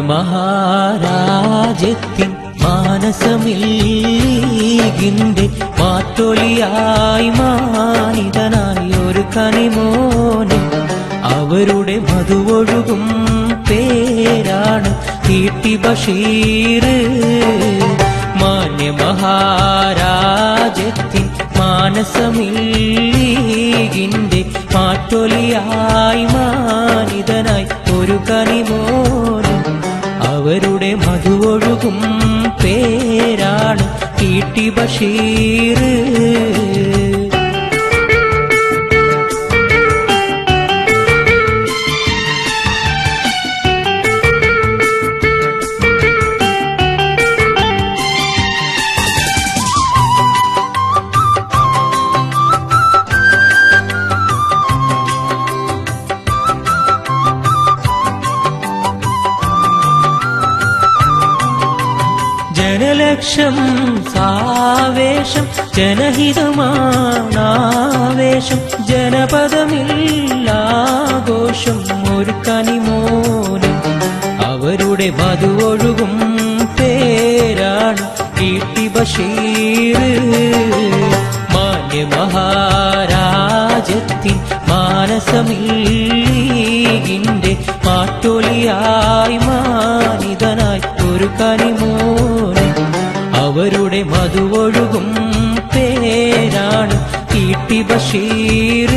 മാന്യമഹാരാജ്യത്തിൻ മാനസമില്ലിന്റെ മാറ്റൊലിയായി മാനിതനായി ഒരു കനിമോന് അവരുടെ മധുവൊഴുകും പേരാണ് തീട്ടി ബഷീർ മാന്യമഹാരാജ്യത്തിൻ മാനസമില്ലിന്റെ മാറ്റൊലിയായി മാനിതനായി ഒരു കനിമോന് അവരുടെ മധുവൊഴുകും പേരാണ് തീട്ടി ബഷീർ ജനലക്ഷം സാവേശം ജനഹിതമാണാവേശം ജനപദമില്ലാഘോഷം ഒരു കനിമോന് അവരുടെ മധുവൊഴുകും പേരാണ് കീർത്തി ബഷീർ മാന്യമഹാരാജത്തിൻ മാനസമില്ലിന്റെ മാറ്റൊലിയായി മാനിതനായി ഒരു കനിമോന് അവരുടെ മധുവൊഴുകും പേരാണ് കീർത്തി ബഷീർ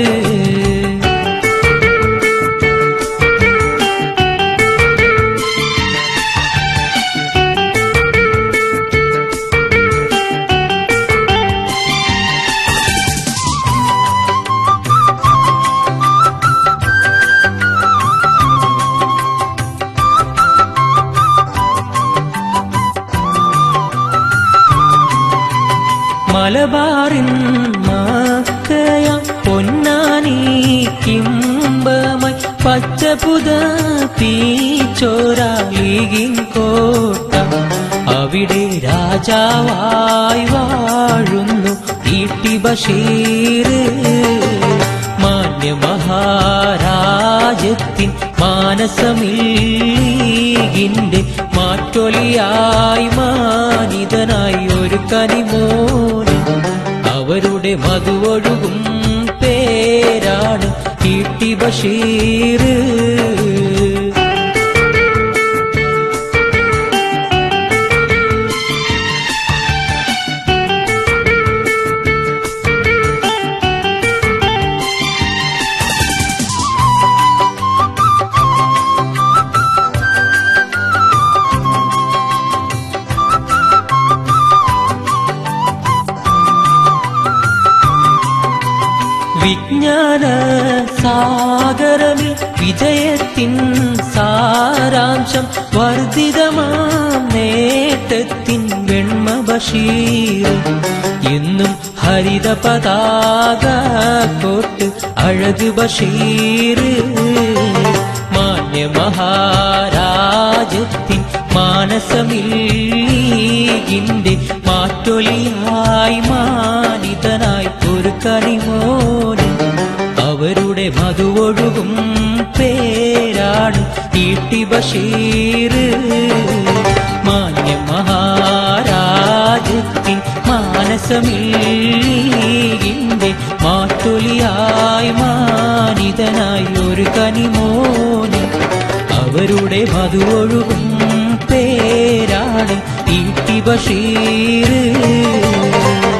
മലബാറിൻ മാക്കയ പൊന്നാനി കിമ്പമായി പച്ചപുത തീച്ചോരാലികിൻ കോട്ട അവിടെ രാജാവായി വാഴുന്നു ഈട്ടി ബഷീർ മാന്യമഹാരാജ്യത്തിൻ മാനസമില്ലിന്റെ മാറ്റൊലിയായി മാനിതനായി ഒരു കനിമോന് അവരുടെ മധുവൊഴുകും പേരാണ് ഈട്ടി ബഷീർ വിജ്ഞാന സാഗരമിൽ വിജയത്തിൻ സാരാംശം വർദ്ധിതമാം നേട്ടത്തിൻ വെണ്മ ബഷീർ എന്നും ഹരിത പതാക കോട്ട് അഴക് ബഷീർ മാന്യമഹാരാജ്യത്തിൻ മാനസമില്ലിന്റെ മാറ്റൊലിയായി മാനിതനായി ഒരു കനിമോന് അവരുടെ മധുവൊഴുകും പേരാണ് ഈട്ടി ബഷീർ മാന്യമഹാരാജ്യത്തിൻ മാനസമില്ലിന്റെ മാറ്റൊലിയായി മാനിതനായി ഒരു കനിമോന് അവരുടെ മധുവൊഴുകും പേരാണ് ഈട്ടി ബഷീർ